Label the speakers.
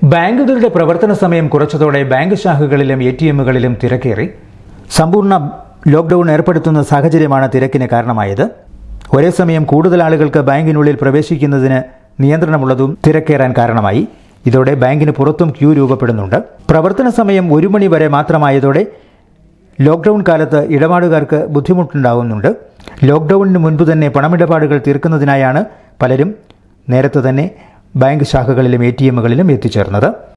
Speaker 1: ബാങ്കുകളുടെ പ്രവർത്തന സമയം കുറച്ചതോടെ ബാങ്ക് ശാഖകളിലും എ ടി എമ്മുകളിലും തിരക്കേറി സമ്പൂർണ്ണ ലോക്ക്ഡൌൺ ഏർപ്പെടുത്തുന്ന സാഹചര്യമാണ് തിരക്കിന് കാരണമായത് ഒരേ സമയം കൂടുതൽ ആളുകൾക്ക് ബാങ്കിനുള്ളിൽ പ്രവേശിക്കുന്നതിന് നിയന്ത്രണമുള്ളതും തിരക്കേറാൻ കാരണമായി ഇതോടെ ബാങ്കിന് പുറത്തും ക്യൂ രൂപപ്പെടുന്നുണ്ട് പ്രവർത്തന സമയം ഒരു മണി വരെ മാത്രമായതോടെ ലോക്ക്ഡൌൺ കാലത്ത് ഇടപാടുകാർക്ക് ബുദ്ധിമുട്ടുണ്ടാകുന്നുണ്ട് ലോക്ക്ഡൌണിന് മുൻപ് തന്നെ പണമിടപാടുകൾ തീർക്കുന്നതിനായാണ് പലരും നേരത്തെ തന്നെ ബാങ്ക് ശാഖകളിലും എ ടി എമ്മുകളിലും എത്തിച്ചേർന്നത്